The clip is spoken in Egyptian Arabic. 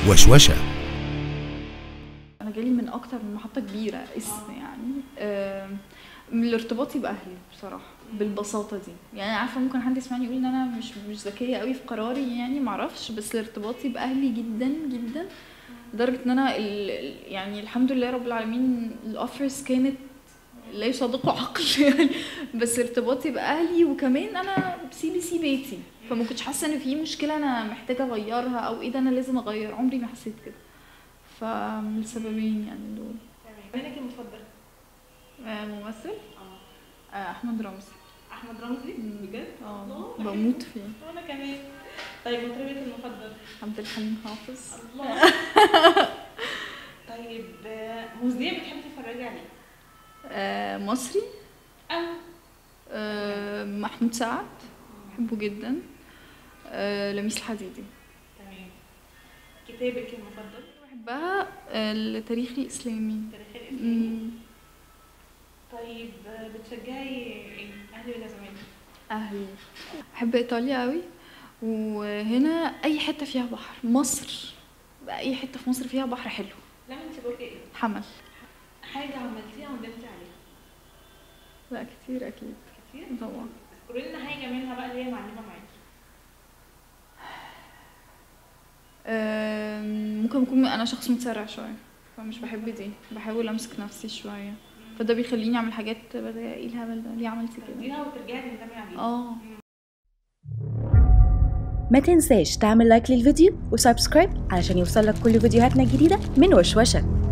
وشوشة انا جالي من اكتر من محطه كبيره اسم يعني آم، من ارتباطي باهلي بصراحه بالبساطه دي يعني أنا عارفه ممكن حد يسمعني يقول ان انا مش مش ذكيه قوي في قراري يعني معرفش بس ارتباطي باهلي جدا جدا لدرجه ان انا ال- ال- يعني الحمد لله رب العالمين الاوفرز كانت لا يصادقوا عقل يعني بس ارتباطي باهلي وكمان انا سي بي سي بيتي فما كنتش حاسه ان في مشكله انا محتاجه اغيرها او ايه ده انا لازم اغير عمري ما حسيت كده فمن السببين يعني دول تمام فنانك المفضل آه، ممثل اه آه، احمد رمزي احمد رمزي مم. بجد اه الله. بموت فيه وانا كمان طيب مطربك المفضل عبد الحليم حافظ الله طيب آه، مذيع بتحبي تتفرجي عليه آه، مصري او آه، محمود سعد بحبه جدا آه، لميس الحديدي تمام كتابك المفضل بحبها آه، التاريخ الاسلامي تاريخ الاسلامي مم، طيب آه، بتشجعي ايه اهلي ولا زمالك اهلي بحب ايطاليا قوي وهنا اي حته فيها بحر مصر اي حته في مصر فيها بحر حلو لما انت برج ايه حمل حاجه عملتيها وندمتي عليها لا كتير اكيد كتير طبعا قولي لنا حاجه منها بقى اللي هي معلمه معاكي آم، ممكن اكون انا شخص متسرع شويه فمش بحب دي بحاول امسك نفسي شويه فده بيخليني اعمل حاجات بدأ ايه الهبل ده ليه عملت كده تاخديها وترجعي تندمي عليها اه ما تنساش تعمل لايك للفيديو وسبسكرايب علشان يوصلك كل فيديوهاتنا الجديدة من وشوشة